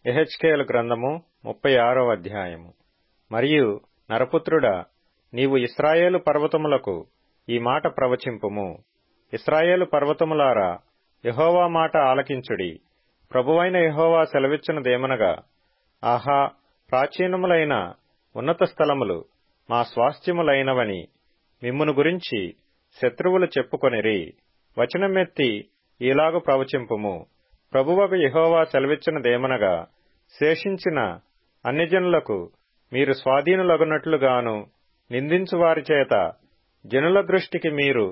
ఎహెచ్కేలు గ్రంథము ముప్పై ఆరో అధ్యాయము మరియు నరపుత్రుడా నీవు ఇస్రాయేలు పర్వతములకు ఈ మాట ప్రవచింపుము ఇస్రాయేలు పర్వతములారా యహోవా మాట ఆలకించుడి ప్రభువైన యహోవా సెలవిచ్చినదేమనగా ఆహా ప్రాచీనములైన ఉన్నత స్థలములు మా స్వాస్థ్యములైనవని మిమ్మును గురించి శత్రువులు చెప్పుకొనిరి వచనమెత్తి ఈలాగు ప్రవచింపుము ప్రభువకు యహోవా సెలవిచ్చినదేమనగా శేషించిన అన్యజనులకు మీరు స్వాధీనులగునట్లుగాను నిందించు వారి చేత జనుల దృష్టికి మీరు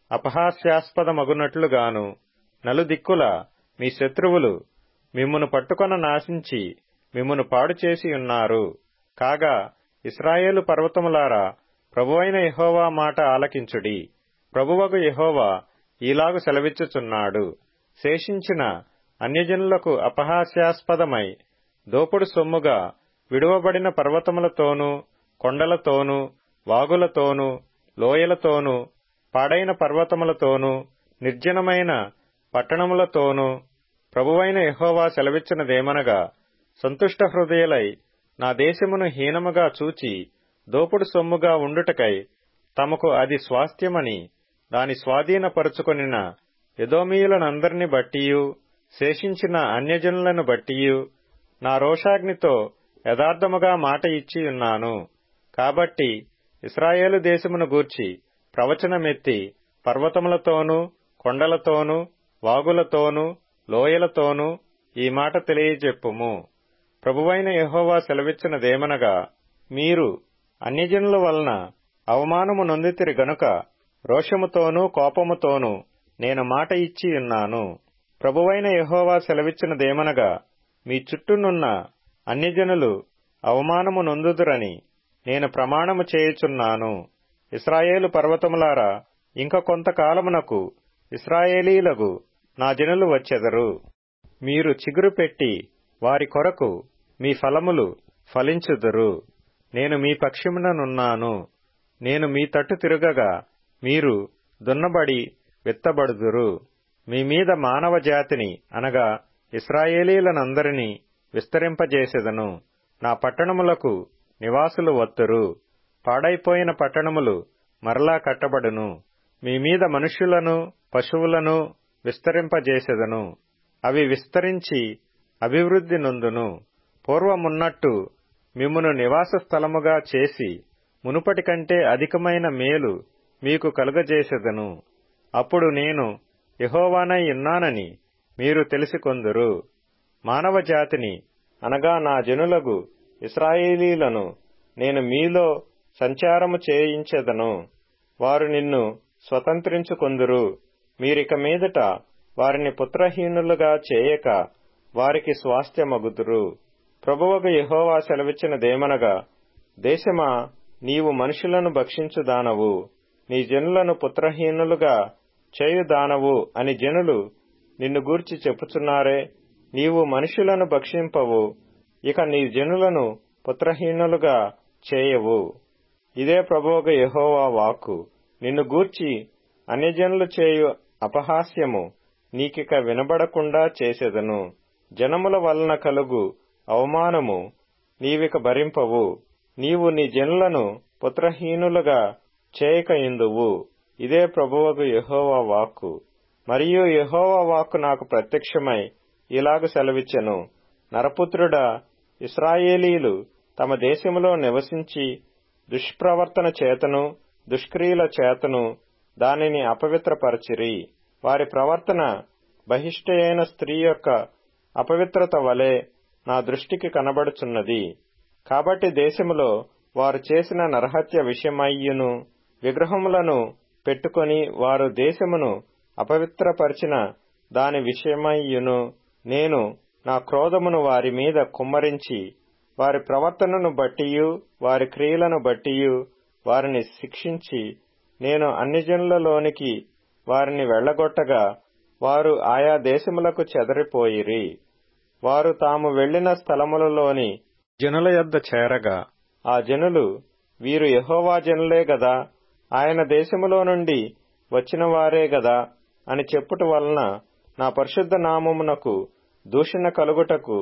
అపహాస్యాస్పదమగునట్లుగాను నలుదిక్కుల మీ శత్రువులు మిమ్మును పట్టుకొన నాశించి మిమ్మును పాడు చేసి ఉన్నారు కాగా ఇస్రాయేలు పర్వతములారా ప్రభువైన యహోవా మాట ఆలకించుడి ప్రభువకు యహోవా ఈలాగు సెలవిచ్చుచున్నాడు శేషించిన అన్యజనులకు అపహాస్యాస్పదమై దోపుడు సొమ్ముగా విడువబడిన పర్వతములతోనూ కొండలతోనూ వాగులతోనూ లోయలతోనూ పాడైన పర్వతములతోనూ నిర్జనమైన పట్టణములతోనూ ప్రభువైన యహోవా సెలవిచ్చినదేమనగా సంతుష్ట హృదయులై నా దేశమును హీనముగా చూచి దోపుడు సొమ్ముగా ఉండుటకై తమకు అది స్వాస్థ్యమని దాని స్వాధీనపరుచుకొనిన యదోమీయులనందరిని బట్టియు శేషించిన అన్యజనులను బట్టియు నా రోషాగ్నితో యథార్థముగా మాట ఇచ్చి ఉన్నాను కాబట్టి ఇస్రాయేలు దేశమును గూర్చి ప్రవచనమెత్తి పర్వతములతోనూ కొండలతోనూ వాగులతోనూ లోయలతోనూ ఈ మాట తెలియజెప్పుము ప్రభువైన యహోవా సెలవిచ్చినదేమనగా మీరు అన్యజనుల వలన అవమానము నొందితిరి గనుక రోషముతోనూ కోపముతోనూ నేను మాట ఇచ్చి ఉన్నాను ప్రభువైన యహోవా సెలవిచ్చినదేమనగా మీ చుట్టూనున్న అన్యజనులు అవమానము నొందుదురని నేను ప్రమాణము చేయుచున్నాను ఇస్రాయేలు పర్వతములారా ఇంక కొంతకాలమునకు ఇస్రాయేలీలగు నా జనులు వచ్చెదరు మీరు చిగురు పెట్టి వారి కొరకు మీ ఫలములు ఫలించుదురు నేను మీ పక్షముననున్నాను నేను మీ తట్టు తిరుగగా మీరు దున్నబడి విత్తబడుదురు మీ మీద మానవ జాతిని అనగా ఇస్రాయేలీలనందరినీ విస్తరింపజేసెదను నా పట్టణములకు నివాసులు వత్తురు పాడైపోయిన పట్టణములు మరలా కట్టబడును మీ మీద మనుష్యులను పశువులను విస్తరింపజేసెదను అవి విస్తరించి అభివృద్ధి నొందును పూర్వమున్నట్టు మిమ్మును నివాస స్థలముగా చేసి మునుపటి కంటే అధికమైన మేలు మీకు కలుగజేసెదను అప్పుడు నేను యహోవానై ఉన్నానని మీరు తెలిసికొందురు మానవ జాతిని అనగా నా జనులగు ఇస్రాయేలీలను నేను మీలో సంచారము చేయించెదను వారు నిన్ను స్వతంత్రించుకొందురు మీరిక మీదట వారిని పుత్రహీనులుగా చేయక వారికి స్వాస్థ్యమగుదురు ప్రభువకు యహోవా సెలవిచ్చినదేమనగా దేశమా నీవు మనుషులను భక్షించుదానవు నీ జనులను పుత్రహీనులుగా చేయుదానవు అని జనులు నిన్ను గూర్చి చెప్పుచున్నారే నీవు మనుషులను భక్షింపవు ఇక నీ జనులను పుత్రహీనులుగా చేయవు ఇదే ప్రభువుగా యహోవా వాక్కు నిన్ను గూర్చి అన్యజనులు చేయు అపహాస్యము నీకిక వినబడకుండా చేసెదను జనముల వలన కలుగు అవమానము నీవిక భరింపవు నీవు నీ జనులను పుత్రహీనులుగా చేయక ఇందువు ఇదే ప్రభువకు యహోవా వాక్కు మరియు యహోవా వాక్కు నాకు ప్రత్యక్షమై ఇలాగు సెలవిచ్చెను నరపుత్రుడా ఇస్రాయేలీలు తమ దేశములో నివసించి దుష్ప్రవర్తన చేతను దుష్క్రియల చేతను దానిని అపవిత్రపరచిరి వారి ప్రవర్తన బహిష్టయైన స్త్రీ యొక్క అపవిత్రత వలె నా దృష్టికి కనబడుచున్నది కాబట్టి దేశములో వారు చేసిన నరహత్య విషయమయ్యును విగ్రహములను పెట్టుకొని వారు దేశమును అపవిత్రపరిచిన దాని విషయమయ్యును నేను నా క్రోధమును వారి మీద కుమ్మరించి వారి ప్రవర్తనను బట్టియు వారి క్రియలను బట్టియు వారిని శిక్షించి నేను అన్యజనులలోనికి వారిని వెళ్లగొట్టగా వారు ఆయా దేశములకు చెదరిపోయిరి వారు తాము వెళ్లిన స్థలములలోని జనుల యొద్ద చేరగా ఆ జనులు వీరు యహోవా జనులే గదా ఆయన దేశములో నుండి వచ్చిన వారే గదా అని చెప్పుట వలన నా పరిశుద్ధ నామమునకు దూషణ కలుగుటకు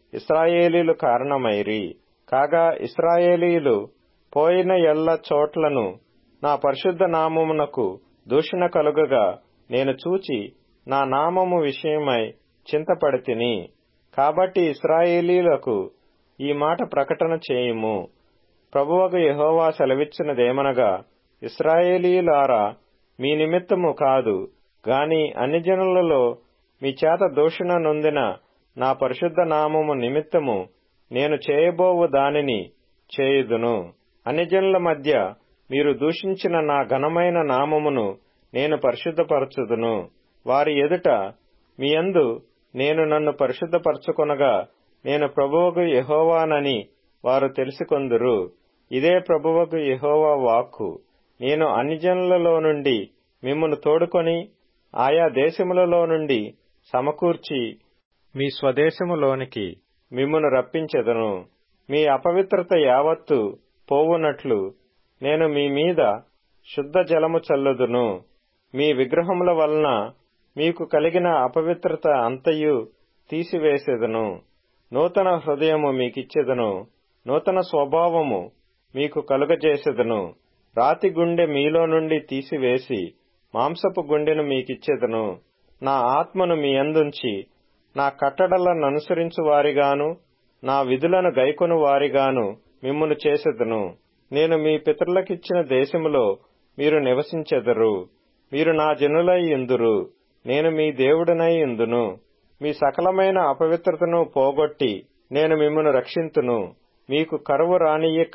ఇస్రాయేలీలు కారణమైరి కాగా ఇస్రాయేలీలు పోయిన ఎల్ల చోట్లను నా పరిశుద్ధ నామమునకు దూషణ కలుగగా నేను చూచి నా నామము విషయమై చింతపడితిని కాబట్టి ఇస్రాయేలీలకు ఈ మాట ప్రకటన చేయుము ప్రభువకు యహోవా సెలవిచ్చినదేమనగా ఇస్రాయేలీలారా మీ నిమిత్తము కాదు గాని అన్ని జనులలో మీ చేత దూషణ నొందిన నా పరిశుద్ధ నామము నిమిత్తము నేను చేయబోవు దానిని చేయుదును అన్ని జనుల మధ్య మీరు దూషించిన నా ఘనమైన నామమును నేను పరిశుద్ధపరచుదును వారి ఎదుట మీ యందు నేను నన్ను పరిశుద్ధపరచుకొనగా నేను ప్రభువుకు యహోవానని వారు తెలుసుకొందురు ఇదే ప్రభువుకు యహోవా వాక్కు నేను అన్ని జనులలో నుండి మిమ్మను తోడుకొని ఆయా దేశములలో నుండి సమకూర్చి మీ స్వదేశములోనికి మిమ్మును రప్పించెదను మీ అపవిత్రత యావత్తు పోవునట్లు నేను మీ మీద శుద్ధ జలము చల్లుదును మీ విగ్రహముల వలన మీకు కలిగిన అపవిత్రత అంతయు తీసివేసెదను నూతన హృదయము మీకిచ్చెదను నూతన స్వభావము మీకు కలుగజేసెదను రాతి గుండె మీలో నుండి తీసివేసి మాంసపు గుండెను మీకిచ్చెదను నా ఆత్మను మీ అందుంచి నా కట్టడలను అనుసరించు వారిగాను నా విధులను గైకొను వారిగాను మిమ్మును చేసెదను నేను మీ పితరులకిచ్చిన దేశములో మీరు నివసించెదరు మీరు నా జనులై ఇందురు నేను మీ దేవుడనై ఇందును మీ సకలమైన అపవిత్రతను పోగొట్టి నేను మిమ్మను రక్షింతును మీకు కరువు రానియక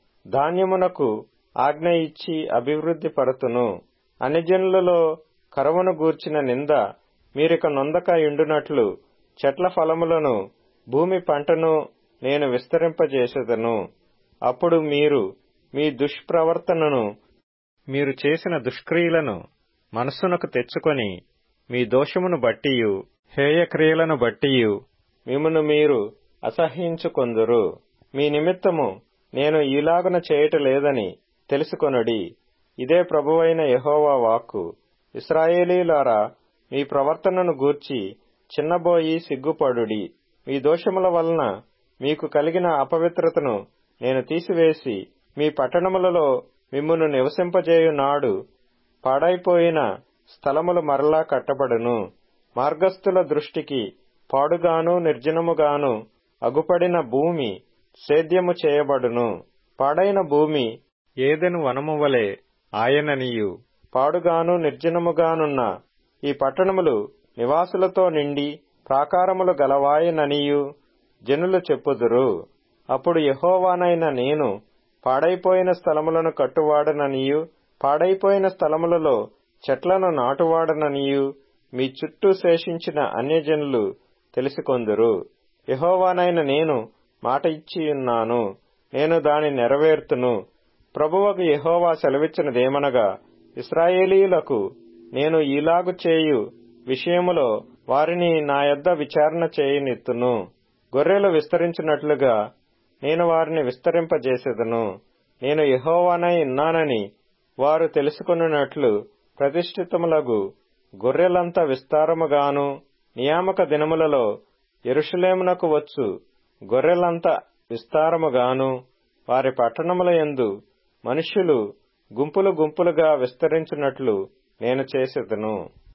ధాన్యమునకు ఆజ్ఞ ఇచ్చి అభివృద్ధి పడుతును అన్ని జనులలో కరువును గూర్చిన నింద మీరిక నొందక ఇండునట్లు చెట్ల ఫలములను భూమి పంటను నేను విస్తరింపజేసేదను అప్పుడు మీరు మీ దుష్ప్రవర్తనను మీరు చేసిన దుష్క్రియలను మనస్సునకు తెచ్చుకొని మీ దోషమును బట్టియు హేయక్రియలను బట్టియు మిమ్మను మీరు అసహ్యించుకొందురు మీ నిమిత్తము నేను ఈలాగున చేయటలేదని తెలుసుకొనుడి ఇదే ప్రభువైన యహోవా వాక్కు ఇస్రాయేలీలారా మీ ప్రవర్తనను గూర్చి చిన్నబోయి సిగ్గుపడుడి మీ దోషముల వలన మీకు కలిగిన అపవిత్రతను నేను తీసివేసి మీ పట్టణములలో మిమ్మును నివసింపజేయు నాడు పాడైపోయిన స్థలములు మరలా కట్టబడును మార్గస్థుల దృష్టికి పాడుగాను నిర్జనముగాను అగుపడిన భూమి సేద్యము చేయబడును పాడైన భూమి ఏదెను వనము వలె ఆయననియు పాడుగాను నిర్జనముగానున్న ఈ పట్టణములు నివాసులతో నిండి ప్రాకారములు గలవాయననియు జనులు చెప్పుదురు అప్పుడు యహోవానైన నేను పాడైపోయిన స్థలములను కట్టువాడననియు పాడైపోయిన స్థలములలో చెట్లను నాటువాడననియు మీ చుట్టూ శేషించిన అన్యజనులు తెలుసుకొందురు యహోవానైన నేను మాట ఇచ్చియున్నాను నేను దాని నెరవేర్తును ప్రభువకు యహోవా సెలవిచ్చినదేమనగా ఇస్రాయేలీలకు నేను ఈలాగు చేయు విషయములో వారిని నా యొద్ద విచారణ చేయనిత్తును గొర్రెలు విస్తరించినట్లుగా నేను వారిని విస్తరింపజేసేదను నేను యహోవానై ఉన్నానని వారు తెలుసుకొనున్నట్లు ప్రతిష్ఠితములగు గొర్రెలంత విస్తారముగాను నియామక దినములలో ఎరుషలేమునకు వచ్చు గొర్రెలంత విస్తారముగాను వారి పట్టణముల యందు మనుష్యులు గుంపులు గుంపులుగా విస్తరించినట్లు నేను చేసేదను